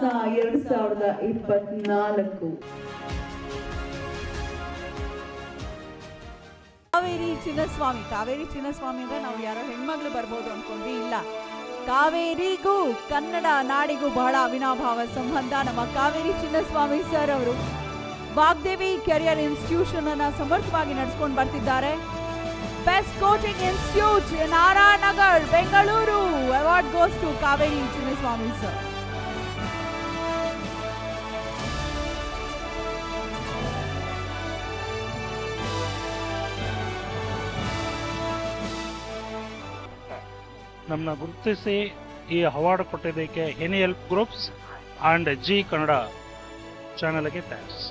ಎರಡ್ ಸಾವಿರದ ಇಪ್ಪತ್ನಾಲ್ಕು ಕಾವೇರಿ ಚಿನ್ನಸ್ವಾಮಿ ಕಾವೇರಿ ಚಿನ್ನಸ್ವಾಮಿ ಅಂದ್ರೆ ನಾವು ಯಾರೋ ಹೆಣ್ಮಕ್ಳು ಬರ್ಬೋದು ಅನ್ಕೊಂಡ್ವಿ ಇಲ್ಲ ಕಾವೇರಿಗೂ ಕನ್ನಡ ನಾಡಿಗೂ ಬಹಳ ಅವಿನಾಭಾವ ಸಂಬಂಧ ನಮ್ಮ ಕಾವೇರಿ ಚಿನ್ನಸ್ವಾಮಿ ಸರ್ ಅವರು ವಾಗ್ದೇವಿ ಕೆರಿಯರ್ ಇನ್ಸ್ಟಿಟ್ಯೂಷನ್ ಅನ್ನ ಸಮರ್ಥವಾಗಿ ನಡೆಸ್ಕೊಂಡು ಬರ್ತಿದ್ದಾರೆ best coaching institute Narayan Nagar Bengaluru award goes to Kaveri Chinnaswamy sir ನಮ್ಮನ್ನ ಗುರುತಿಸಿ ಈ ಅವಾರ್ಡ್ ಕೊಟ್ಟಿದ್ದಕ್ಕೆ any help groups and Zee Kannada ಚಾನಲ್ಗೆ ಥ್ಯಾಂಕ್ಸ್